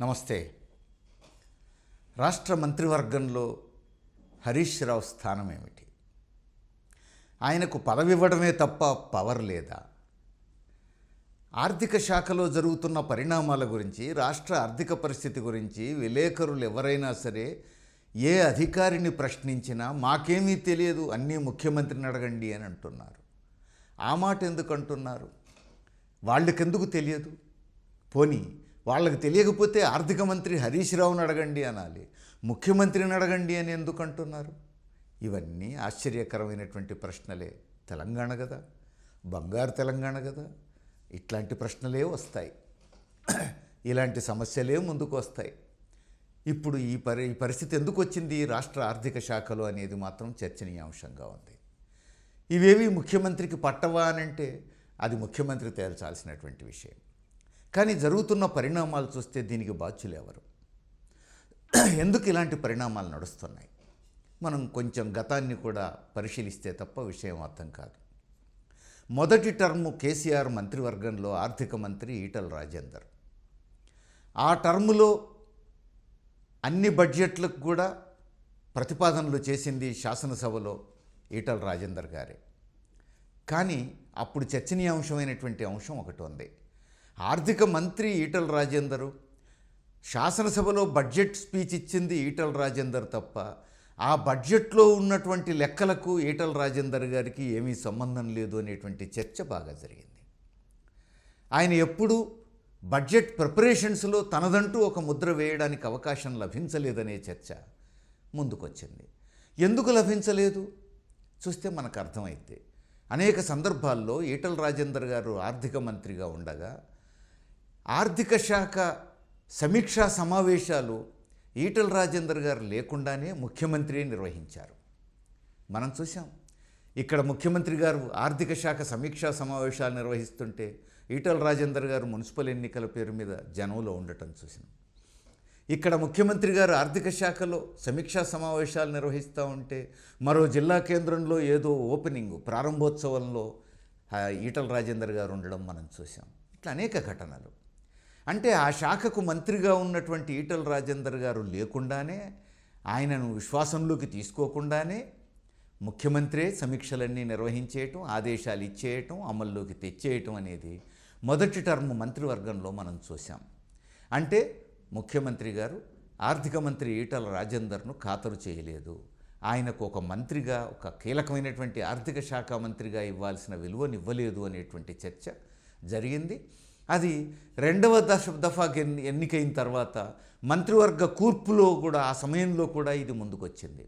నమస్తే రాష్ట్ర మంత్రివర్గంలో హరీష్ రావు స్థానం ఏమిటి ఆయనకు పదవి ఇవ్వడమే తప్ప పవర్ లేదా ఆర్థిక శాఖలో జరుగుతున్న పరిణామాల గురించి రాష్ట్ర ఆర్థిక పరిస్థితి గురించి విలేకరులు ఎవరైనా సరే ఏ అధికారిని ప్రశ్నించినా మాకేమీ తెలియదు అన్నీ ముఖ్యమంత్రిని అడగండి అని అంటున్నారు ఆ మాట ఎందుకు అంటున్నారు వాళ్ళకెందుకు తెలియదు పోనీ వాళ్ళకి తెలియకపోతే ఆర్థిక మంత్రి హరీష్ రావుని అడగండి అనాలి ముఖ్యమంత్రిని అడగండి అని ఎందుకు అంటున్నారు ఇవన్నీ ఆశ్చర్యకరమైనటువంటి ప్రశ్నలే తెలంగాణ కదా బంగారు తెలంగాణ కదా ఇట్లాంటి ప్రశ్నలే వస్తాయి ఇలాంటి సమస్యలే ముందుకు వస్తాయి ఇప్పుడు ఈ పరి ఈ పరిస్థితి ఎందుకు వచ్చింది రాష్ట్ర ఆర్థిక శాఖలో అనేది మాత్రం చర్చనీయాంశంగా ఉంది ఇవేవి ముఖ్యమంత్రికి పట్టవా అని అంటే అది ముఖ్యమంత్రి తేల్చాల్సినటువంటి విషయం కానీ జరుగుతున్న పరిణామాలు చూస్తే దీనికి బాధ్యులు ఎవరు ఎందుకు ఇలాంటి పరిణామాలు నడుస్తున్నాయి మనం కొంచెం గతాన్ని కూడా పరిశీలిస్తే తప్ప విషయం అర్థం కాదు మొదటి టర్ము కేసీఆర్ మంత్రివర్గంలో ఆర్థిక మంత్రి ఈటల రాజేందర్ ఆ టర్ములో అన్ని బడ్జెట్లకు కూడా ప్రతిపాదనలు చేసింది శాసనసభలో ఈటల రాజేందర్ గారే కానీ అప్పుడు చర్చనీయాంశమైనటువంటి అంశం ఒకటి ఉంది ఆర్థిక మంత్రి ఈటల రాజేందరు శాసనసభలో బడ్జెట్ స్పీచ్ ఇచ్చింది ఈటల రాజేందర్ తప్ప ఆ బడ్జెట్లో ఉన్నటువంటి లెక్కలకు ఈటల రాజేందర్ గారికి ఏమీ సంబంధం లేదు అనేటువంటి చర్చ బాగా జరిగింది ఆయన ఎప్పుడూ బడ్జెట్ ప్రిపరేషన్స్లో తనదంటూ ఒక ముద్ర వేయడానికి అవకాశం లభించలేదనే చర్చ ముందుకొచ్చింది ఎందుకు లభించలేదు చూస్తే మనకు అర్థమైతే అనేక సందర్భాల్లో ఈటల రాజేందర్ గారు ఆర్థిక మంత్రిగా ఉండగా ఆర్థిక శాఖ సమీక్షా సమావేశాలు ఈటల రాజేందర్ గారు లేకుండానే ముఖ్యమంత్రి నిర్వహించారు మనం చూసాం ఇక్కడ ముఖ్యమంత్రి గారు ఆర్థిక శాఖ సమీక్షా సమావేశాలు నిర్వహిస్తుంటే ఈటల రాజేందర్ గారు మున్సిపల్ ఎన్నికల పేరు మీద జనంలో ఉండటం చూసాం ఇక్కడ ముఖ్యమంత్రి గారు ఆర్థిక శాఖలో సమీక్షా సమావేశాలు నిర్వహిస్తూ ఉంటే మరో జిల్లా కేంద్రంలో ఏదో ఓపెనింగ్ ప్రారంభోత్సవంలో ఆ, ఈటల రాజేందర్ గారు ఉండడం మనం చూసాం ఇట్లా అనేక ఘటనలు అంటే ఆ శాఖకు మంత్రిగా ఉన్నటువంటి ఈటల రాజేందర్ గారు లేకుండానే ఆయనను విశ్వాసంలోకి తీసుకోకుండానే ముఖ్యమంత్రే సమీక్షలన్నీ నిర్వహించేయటం ఆదేశాలు ఇచ్చేయటం అమల్లోకి తెచ్చేయటం అనేది మొదటి టర్మ్ మంత్రివర్గంలో మనం చూసాం అంటే ముఖ్యమంత్రి గారు ఆర్థిక మంత్రి ఈటల రాజేందర్ను ఖాతరు చేయలేదు ఆయనకు ఒక మంత్రిగా ఒక కీలకమైనటువంటి ఆర్థిక శాఖ మంత్రిగా ఇవ్వాల్సిన విలువను ఇవ్వలేదు అనేటువంటి చర్చ జరిగింది అది రెండవ దశ దఫాకి ఎన్ని ఎన్నికైన తర్వాత మంత్రివర్గ కూర్పులో కూడా ఆ సమయంలో కూడా ఇది ముందుకొచ్చింది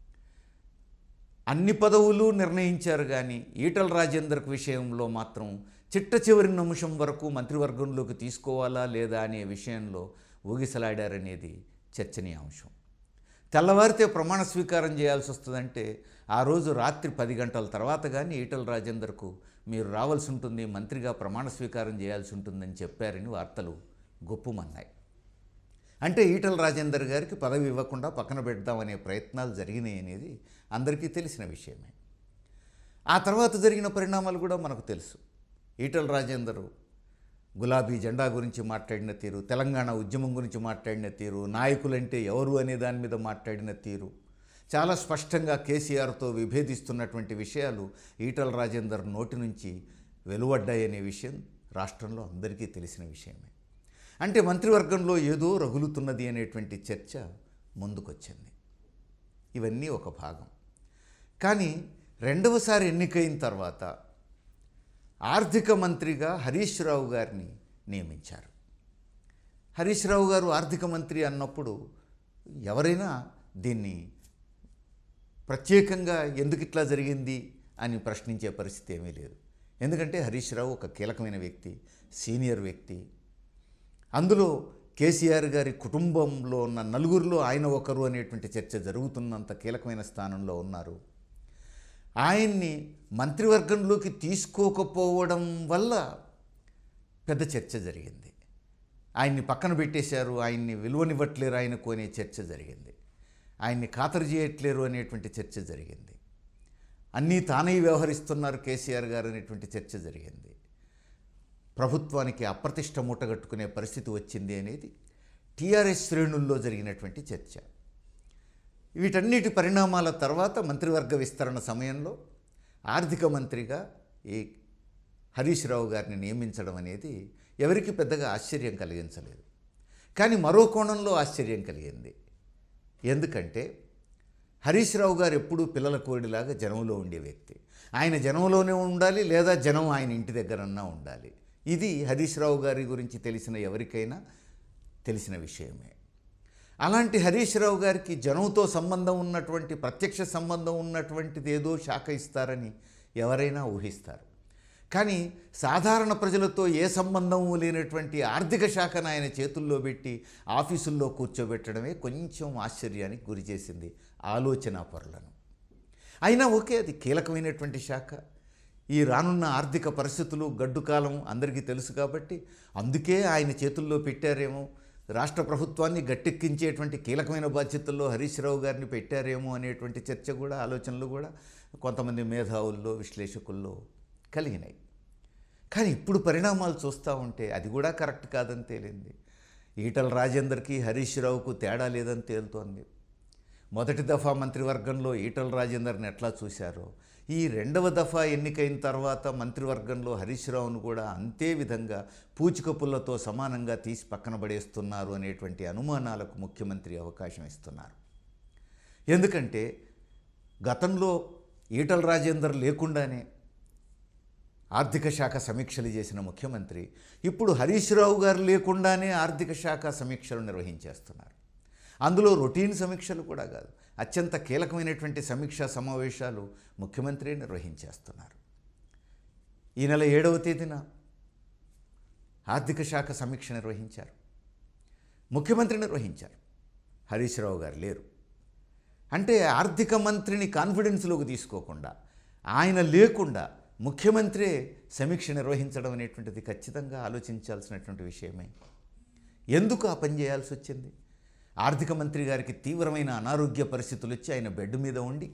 అన్ని పదవులు నిర్ణయించారు కానీ ఈటల రాజేందర్కు విషయంలో మాత్రం చిట్ట చివరి నిమిషం వరకు మంత్రివర్గంలోకి తీసుకోవాలా లేదా అనే విషయంలో ఊగిసలాడారనేది చర్చనీయాంశం తెల్లవారితే ప్రమాణ స్వీకారం చేయాల్సి వస్తుందంటే ఆ రోజు రాత్రి పది గంటల తర్వాత కానీ ఈటల రాజేందర్కు మీరు రావాల్సి ఉంటుంది మంత్రిగా ప్రమాణ స్వీకారం చేయాల్సి ఉంటుందని చెప్పారని వార్తలు గొప్పమన్నాయి అంటే ఈటల రాజేందర్ గారికి పదవి ఇవ్వకుండా పక్కన పెడదామనే ప్రయత్నాలు జరిగినాయి అనేది అందరికీ తెలిసిన విషయమే ఆ తర్వాత జరిగిన పరిణామాలు కూడా మనకు తెలుసు ఈటల రాజేందరు గులాబీ జెండా గురించి మాట్లాడిన తీరు తెలంగాణ ఉద్యమం గురించి మాట్లాడిన తీరు నాయకులంటే ఎవరు అనే దాని మీద మాట్లాడిన తీరు చాలా స్పష్టంగా కేసీఆర్తో విభేదిస్తున్నటువంటి విషయాలు ఈటల రాజేందర్ నోటి నుంచి వెలువడ్డాయనే విషయం రాష్ట్రంలో అందరికీ తెలిసిన విషయమే అంటే మంత్రివర్గంలో ఏదో రగులుతున్నది అనేటువంటి చర్చ ముందుకొచ్చింది ఇవన్నీ ఒక భాగం కానీ రెండవసారి ఎన్నికైన తర్వాత ఆర్థిక మంత్రిగా హరీష్ రావు గారిని నియమించారు హరీష్ రావు గారు ఆర్థిక మంత్రి అన్నప్పుడు ఎవరైనా దీన్ని ప్రత్యేకంగా ఎందుకు ఇట్లా జరిగింది అని ప్రశ్నించే పరిస్థితి ఏమీ లేదు ఎందుకంటే హరీష్ రావు ఒక కీలకమైన వ్యక్తి సీనియర్ వ్యక్తి అందులో కేసీఆర్ గారి కుటుంబంలో ఉన్న నలుగురిలో ఆయన ఒకరు అనేటువంటి చర్చ జరుగుతున్నంత కీలకమైన స్థానంలో ఉన్నారు ఆయన్ని మంత్రివర్గంలోకి తీసుకోకపోవడం వల్ల పెద్ద చర్చ జరిగింది ఆయన్ని పక్కన పెట్టేశారు ఆయన్ని విలువనివ్వట్లేరు ఆయనకు అనే చర్చ జరిగింది ఆయన్ని ఖాతరు చేయట్లేరు అనేటువంటి చర్చ జరిగింది అన్నీ తానే వ్యవహరిస్తున్నారు కేసీఆర్ గారు అనేటువంటి చర్చ జరిగింది ప్రభుత్వానికి అప్రతిష్ట మూటగట్టుకునే పరిస్థితి వచ్చింది అనేది టీఆర్ఎస్ శ్రేణుల్లో జరిగినటువంటి చర్చ వీటన్నిటి పరిణామాల తర్వాత మంత్రివర్గ విస్తరణ సమయంలో ఆర్థిక మంత్రిగా ఈ హరీష్ రావు గారిని నియమించడం అనేది ఎవరికి పెద్దగా ఆశ్చర్యం కలిగించలేదు కానీ మరో కోణంలో ఆశ్చర్యం కలిగింది ఎందుకంటే హరీష్ రావు గారు ఎప్పుడూ పిల్లల కోడిలాగా జనంలో ఉండే వ్యక్తి ఆయన జనంలోనే ఉండాలి లేదా జనం ఆయన ఇంటి దగ్గరన్నా ఉండాలి ఇది హరీష్ రావు గారి గురించి తెలిసిన ఎవరికైనా తెలిసిన విషయమే అలాంటి హరీష్ రావు గారికి జనంతో సంబంధం ఉన్నటువంటి ప్రత్యక్ష సంబంధం ఉన్నటువంటిది ఏదో శాఖ ఇస్తారని ఎవరైనా ఊహిస్తారు కానీ సాధారణ ప్రజలతో ఏ సంబంధము లేనటువంటి ఆర్థిక శాఖను ఆయన చేతుల్లో పెట్టి ఆఫీసుల్లో కూర్చోబెట్టడమే కొంచెం ఆశ్చర్యానికి గురి చేసింది ఆలోచన పరులను అయినా ఓకే అది కీలకమైనటువంటి శాఖ ఈ రానున్న ఆర్థిక పరిస్థితులు గడ్డు కాలం అందరికీ తెలుసు కాబట్టి అందుకే ఆయన చేతుల్లో పెట్టారేమో రాష్ట్ర ప్రభుత్వాన్ని గట్టెక్కించేటువంటి కీలకమైన బాధ్యతల్లో హరీష్ రావు గారిని పెట్టారేమో అనేటువంటి చర్చ కూడా ఆలోచనలు కూడా కొంతమంది మేధావుల్లో విశ్లేషకుల్లో కలిగినాయి కానీ ఇప్పుడు పరిణామాలు చూస్తూ ఉంటే అది కూడా కరెక్ట్ కాదని తేలింది ఈటల రాజేందర్కి హరీష్ రావుకు తేడా లేదని తేలుతోంది మొదటి దఫా మంత్రివర్గంలో ఈటల రాజేందర్ని ఎట్లా చూశారో ఈ రెండవ దఫా ఎన్నికైన తర్వాత మంత్రివర్గంలో హరీష్ రావును కూడా అంతే విధంగా పూచిక పుల్లతో సమానంగా తీసి పక్కన పడేస్తున్నారు అనేటువంటి అనుమానాలకు ముఖ్యమంత్రి అవకాశం ఇస్తున్నారు ఎందుకంటే గతంలో ఈటల రాజేందర్ లేకుండానే ఆర్థిక శాఖ సమీక్షలు చేసిన ముఖ్యమంత్రి ఇప్పుడు హరీష్ రావు గారు లేకుండానే ఆర్థిక శాఖ సమీక్షలు నిర్వహించేస్తున్నారు అందులో రొటీన్ సమీక్షలు కూడా కాదు అత్యంత కీలకమైనటువంటి సమీక్షా సమావేశాలు ముఖ్యమంత్రి నిర్వహించేస్తున్నారు ఈ నెల ఏడవ తేదీన ఆర్థిక శాఖ సమీక్ష నిర్వహించారు ముఖ్యమంత్రి నిర్వహించారు హరీష్ రావు గారు లేరు అంటే ఆర్థిక మంత్రిని కాన్ఫిడెన్స్లోకి తీసుకోకుండా ఆయన లేకుండా ముఖ్యమంత్రే సమీక్ష నిర్వహించడం అనేటువంటిది ఖచ్చితంగా ఆలోచించాల్సినటువంటి విషయమే ఎందుకు ఆ పని చేయాల్సి వచ్చింది ఆర్థిక మంత్రి గారికి తీవ్రమైన అనారోగ్య పరిస్థితులు వచ్చి ఆయన బెడ్ మీద ఉండి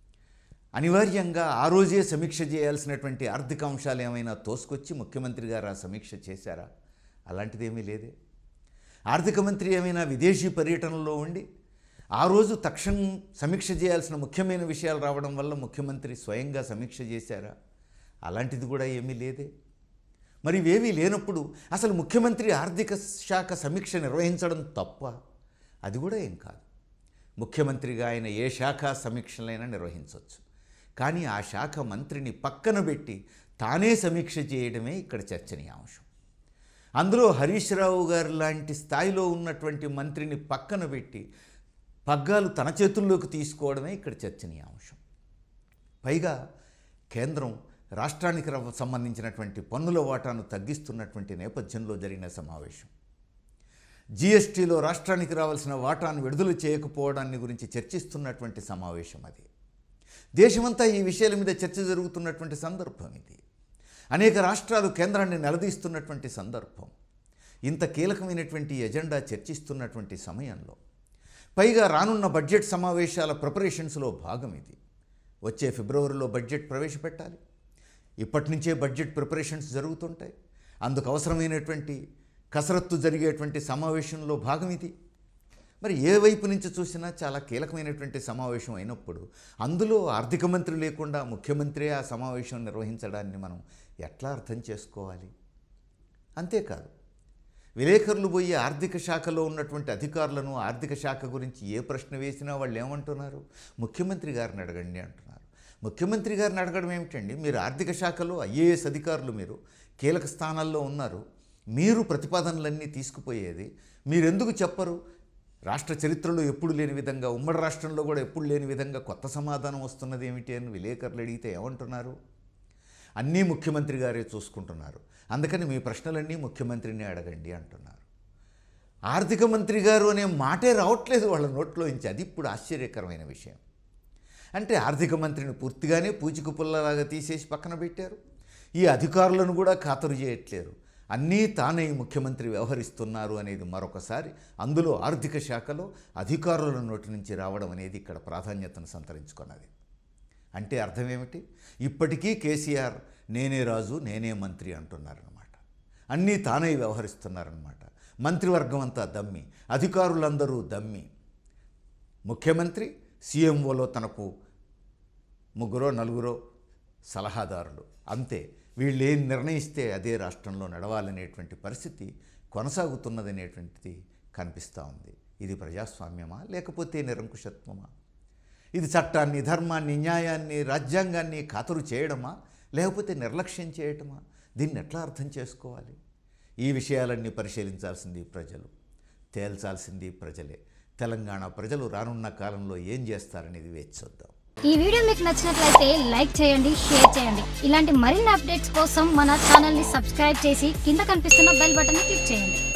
అనివార్యంగా ఆ రోజే సమీక్ష చేయాల్సినటువంటి ఆర్థిక అంశాలు ఏమైనా తోసుకొచ్చి ముఖ్యమంత్రి గారు ఆ సమీక్ష చేశారా అలాంటిదేమీ లేదే ఆర్థిక మంత్రి ఏమైనా విదేశీ పర్యటనలో ఉండి ఆ రోజు తక్షణం సమీక్ష చేయాల్సిన ముఖ్యమైన విషయాలు రావడం వల్ల ముఖ్యమంత్రి స్వయంగా సమీక్ష చేశారా అలాంటిది కూడా ఏమీ లేదే మరి ఇవేమీ లేనప్పుడు అసలు ముఖ్యమంత్రి ఆర్థిక శాఖ సమీక్ష నిర్వహించడం తప్ప అది కూడా ఏం కాదు ముఖ్యమంత్రిగా ఆయన ఏ శాఖ సమీక్షలైనా నిర్వహించవచ్చు కానీ ఆ శాఖ మంత్రిని పక్కన పెట్టి తానే సమీక్ష చేయడమే ఇక్కడ చర్చనీయాంశం అందులో హరీష్ రావు గారు లాంటి స్థాయిలో ఉన్నటువంటి మంత్రిని పక్కన పెట్టి పగ్గాలు తన చేతుల్లోకి తీసుకోవడమే ఇక్కడ చర్చనీయాంశం పైగా కేంద్రం రాష్ట్రానికి రవ- సంబంధించినటువంటి పన్నుల వాటాను తగ్గిస్తున్నటువంటి నేపథ్యంలో జరిగిన సమావేశం జీఎస్టీలో రాష్ట్రానికి రావాల్సిన వాటాను విడుదల చేయకపోవడాన్ని గురించి చర్చిస్తున్నటువంటి సమావేశం అది దేశమంతా ఈ విషయాల మీద చర్చ జరుగుతున్నటువంటి సందర్భం ఇది అనేక రాష్ట్రాలు కేంద్రాన్ని నిలదీస్తున్నటువంటి సందర్భం ఇంత కీలకమైనటువంటి ఎజెండా చర్చిస్తున్నటువంటి సమయంలో పైగా రానున్న బడ్జెట్ సమావేశాల ప్రిపరేషన్స్లో భాగం ఇది వచ్చే ఫిబ్రవరిలో బడ్జెట్ ప్రవేశపెట్టాలి ఇప్పటి నుంచే బడ్జెట్ ప్రిపరేషన్స్ జరుగుతుంటాయి అందుకు అవసరమైనటువంటి కసరత్తు జరిగేటువంటి సమావేశంలో భాగం ఇది మరి ఏ వైపు నుంచి చూసినా చాలా కీలకమైనటువంటి సమావేశం అయినప్పుడు అందులో ఆర్థిక మంత్రి లేకుండా ముఖ్యమంత్రి ఆ సమావేశం నిర్వహించడాన్ని మనం ఎట్లా అర్థం చేసుకోవాలి అంతేకాదు విలేకరులు పోయి ఆర్థిక శాఖలో ఉన్నటువంటి అధికారులను ఆర్థిక శాఖ గురించి ఏ ప్రశ్న వేసినా వాళ్ళు ఏమంటున్నారు ముఖ్యమంత్రి గారిని అడగండి అంటున్నారు ముఖ్యమంత్రి గారిని అడగడం ఏమిటండి మీరు ఆర్థిక శాఖలో ఐఏఎస్ అధికారులు మీరు కీలక స్థానాల్లో ఉన్నారు మీరు ప్రతిపాదనలన్నీ తీసుకుపోయేది మీరెందుకు చెప్పరు రాష్ట్ర చరిత్రలో ఎప్పుడు లేని విధంగా ఉమ్మడి రాష్ట్రంలో కూడా ఎప్పుడు లేని విధంగా కొత్త సమాధానం వస్తున్నది ఏమిటి అని విలేకరులు అడిగితే ఏమంటున్నారు అన్నీ ముఖ్యమంత్రి గారే చూసుకుంటున్నారు అందుకని మీ ప్రశ్నలన్నీ ముఖ్యమంత్రిని అడగండి అంటున్నారు ఆర్థిక మంత్రి గారు అనే మాటే రావట్లేదు వాళ్ళ నోట్లో నుంచి అది ఇప్పుడు ఆశ్చర్యకరమైన విషయం అంటే ఆర్థిక మంత్రిని పూర్తిగానే పూచిక పుల్లలాగా తీసేసి పక్కన పెట్టారు ఈ అధికారులను కూడా ఖాతరు చేయట్లేరు అన్నీ తానే ఈ ముఖ్యమంత్రి వ్యవహరిస్తున్నారు అనేది మరొకసారి అందులో ఆర్థిక శాఖలో అధికారుల నోటి నుంచి రావడం అనేది ఇక్కడ ప్రాధాన్యతను సంతరించుకున్నది అంటే అర్థం ఏమిటి ఇప్పటికీ కేసీఆర్ నేనే రాజు నేనే మంత్రి అంటున్నారనమాట అన్నీ తానే వ్యవహరిస్తున్నారనమాట మంత్రివర్గం అంతా దమ్మి అధికారులందరూ దమ్మి ముఖ్యమంత్రి సీఎంఓలో తనకు ముగ్గురో నలుగురో సలహాదారులు అంతే వీళ్ళు ఏం నిర్ణయిస్తే అదే రాష్ట్రంలో నడవాలనేటువంటి పరిస్థితి కొనసాగుతున్నదనేటువంటిది కనిపిస్తూ ఉంది ఇది ప్రజాస్వామ్యమా లేకపోతే నిరంకుశత్వమా ఇది చట్టాన్ని ధర్మాన్ని న్యాయాన్ని రాజ్యాంగాన్ని ఖాతరు చేయడమా లేకపోతే నిర్లక్ష్యం చేయటమా దీన్ని ఎట్లా అర్థం చేసుకోవాలి ఈ విషయాలన్నీ పరిశీలించాల్సింది ప్రజలు తేల్చాల్సింది ప్రజలే తెలంగాణ ప్రజలు రానున్న కాలంలో ఏం చేస్తారనేది వేచి చూద్దాం ఈ వీడియో మీకు నచ్చినట్లయితే లైక్ చేయండి షేర్ చేయండి ఇలాంటి మరిన్ని అప్డేట్స్ కోసం మన ఛానల్ ని సబ్స్క్రైబ్ చేసి కింద కనిపిస్తున్న బెల్ బటన్ ని క్లిక్ చేయండి